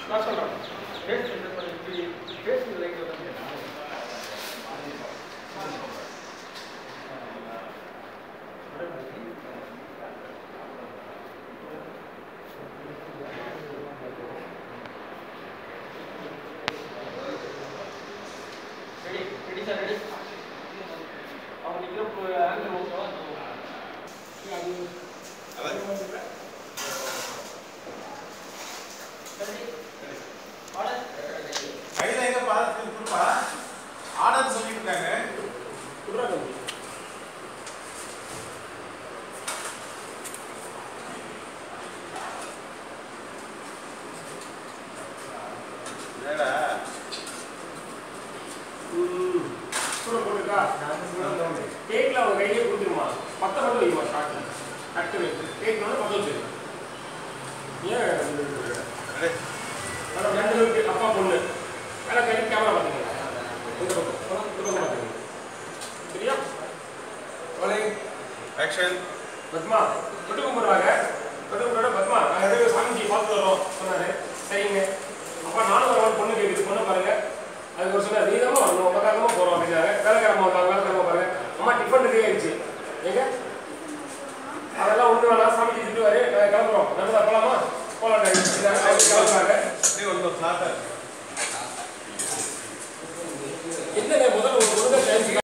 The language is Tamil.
நான் சொல்றேன் பேஸ் இப்படி பேஸ் லைக் வந்து ரெடி ரெடி சார் ரெடி அவங்க நிற்கிற ஆங்கிள் ஓகேவா கையில எங்க பாத்து கொடுப்பா ஆர்டர் சொல்லிட்டு இருக்காங்க என்னடா கூட போட்டுக்கா கேக்ல அவங்க கையிலே கொடுத்துருமா பத்தை மட்டும் வைமா ஷார்ட்ல கட்டு வச்சு கேக் வந்து பத்த வச்சிரு ஏன் அடே, மேடம் ரெண்டு பேருக்கு அப்பா பொண்ணு வேலை கை கேமரா பார்த்துக்கங்க இந்த பக்கம் இந்த பக்கம் பார்த்துக்கங்க சரியா ஆக்ஷன் பத்மா தொட்டு கும்பிடுறாங்க தொட்டு கும்பிடுற பத்மா நாங்கள் ரெண்டு பேரும் சாமிஜி பார்த்து வரோம் சொன்னாரு சரிங்க அப்பா நானும் வர